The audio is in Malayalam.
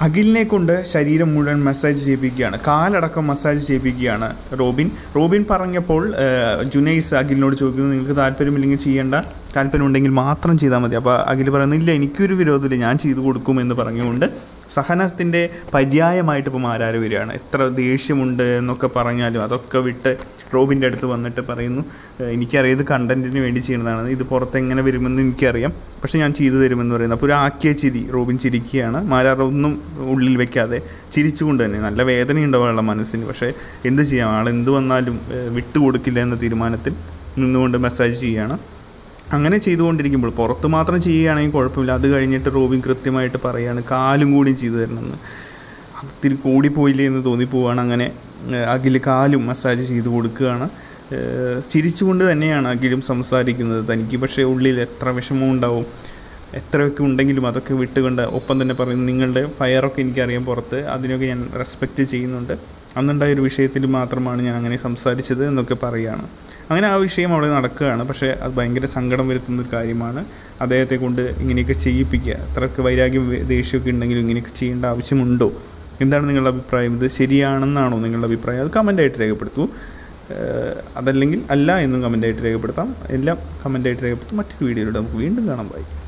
അഖിലിനെ കൊണ്ട് ശരീരം മുഴുവൻ മസാജ് ചെയ്യിപ്പിക്കുകയാണ് കാലടക്കം മസാജ് ചെയ്യിപ്പിക്കുകയാണ് റോബിൻ റോബിൻ പറഞ്ഞപ്പോൾ ആ, ജുനൈസ് അഖിലിനോട് ചോദിക്കുന്നു നിങ്ങൾക്ക് താല്പര്യമില്ലെങ്കിൽ ചെയ്യേണ്ട താല്പര്യമുണ്ടെങ്കിൽ മാത്രം ചെയ്താൽ മതി അപ്പോൾ അഖിൽ പറയുന്നില്ല എനിക്കൊരു വിരോധമില്ല ഞാൻ ചെയ്തു കൊടുക്കുമെന്ന് പറഞ്ഞുകൊണ്ട് സഹനത്തിൻ്റെ പര്യായമായിട്ട് ഇപ്പോൾ മാരാര് വരികയാണ് എത്ര ദേഷ്യമുണ്ട് എന്നൊക്കെ പറഞ്ഞാലും അതൊക്കെ വിട്ട് റോബിൻ്റെ അടുത്ത് വന്നിട്ട് പറയുന്നു "ഏഹ് എനിക്കറിയാം ഇത് കണ്ടന്റിന് വേണ്ടി ചെയ്യുന്നതാണ് ഇത് പുറത്ത് എങ്ങനെ വരുമെന്ന് എനിക്കറിയാം പക്ഷെ ഞാൻ ചെയ്തു തരുമെന്ന് പറയുന്നത് അപ്പോൾ ഒരു ആക്കിയ ചിരി റോബിൻ ചിരിക്കുകയാണ് മാരാർ ഒന്നും ഉള്ളിൽ വെക്കാതെ ചിരിച്ചുകൊണ്ട് തന്നെ നല്ല വേദനയുണ്ടാവും അയാളുടെ മനസ്സിന് പക്ഷേ എന്ത് ചെയ്യാം ആൾ എന്ത് വന്നാലും ഏഹ് വിട്ടുകൊടുക്കില്ല എന്ന തീരുമാനത്തിൽ നിന്നുകൊണ്ട് മെസ്സേജ് ചെയ്യുകയാണ് അങ്ങനെ ചെയ്തുകൊണ്ടിരിക്കുമ്പോൾ പുറത്ത് മാത്രം ചെയ്യുകയാണെങ്കിൽ കുഴപ്പമില്ല അത് കഴിഞ്ഞിട്ട് റോബിൻ കൃത്യമായിട്ട് പറയുകയാണ് കാലും കൂടിയും ചെയ്തു തരണമെന്ന് അത് ഇത്തിരി കൂടിപ്പോയില്ലേ എന്ന് തോന്നിപ്പോവാണ് അങ്ങനെ ഏഹ് അഖിൽ കാലും മസാജ് ചെയ്ത് കൊടുക്കുകയാണ് ഏഹ് ചിരിച്ചുകൊണ്ട് തന്നെയാണ് അഖിലും സംസാരിക്കുന്നത് തനിക്ക് പക്ഷേ ഉള്ളിൽ എത്ര വിഷമം ഉണ്ടാവും എത്രയൊക്കെ ഉണ്ടെങ്കിലും അതൊക്കെ വിട്ടുകൊണ്ട് ഒപ്പം തന്നെ പറയുന്നു നിങ്ങളുടെ ഫയറൊക്കെ എനിക്കറിയാം പുറത്ത് അതിനൊക്കെ ഞാൻ റെസ്പെക്റ്റ് ചെയ്യുന്നുണ്ട് അന്നുണ്ടായ ഒരു വിഷയത്തിൽ മാത്രമാണ് ഞാൻ അങ്ങനെ സംസാരിച്ചത് എന്നൊക്കെ പറയുകയാണ് അങ്ങനെ ആ വിഷയം അവിടെ നടക്കുകയാണ് പക്ഷേ അത് ഭയങ്കര സങ്കടം വരുത്തുന്ന ഒരു കാര്യമാണ് അദ്ദേഹത്തെ കൊണ്ട് ഇങ്ങനെയൊക്കെ ചെയ്യിപ്പിക്കുക അത്രയ്ക്ക് വൈരാഗ്യം വേ- ദേഷ്യമൊക്കെ ഉണ്ടെങ്കിലും ഇങ്ങനെയൊക്കെ ചെയ്യേണ്ട ആവശ്യമുണ്ടോ എന്താണ് നിങ്ങളുടെ അഭിപ്രായം ഇത് ശരിയാണെന്നാണോ നിങ്ങളുടെ അഭിപ്രായം അത് കമൻ്റായിട്ട് രേഖപ്പെടുത്തൂ ഏഹ് അതല്ലെങ്കിൽ അല്ല എന്നും കമൻ്റായിട്ട് രേഖപ്പെടുത്താം എല്ലാം കമൻ്റായിട്ട് രേഖപ്പെടുത്തും മറ്റൊരു വീഡിയോയിലൂടെ നമുക്ക് വീണ്ടും കാണാൻ ബൈ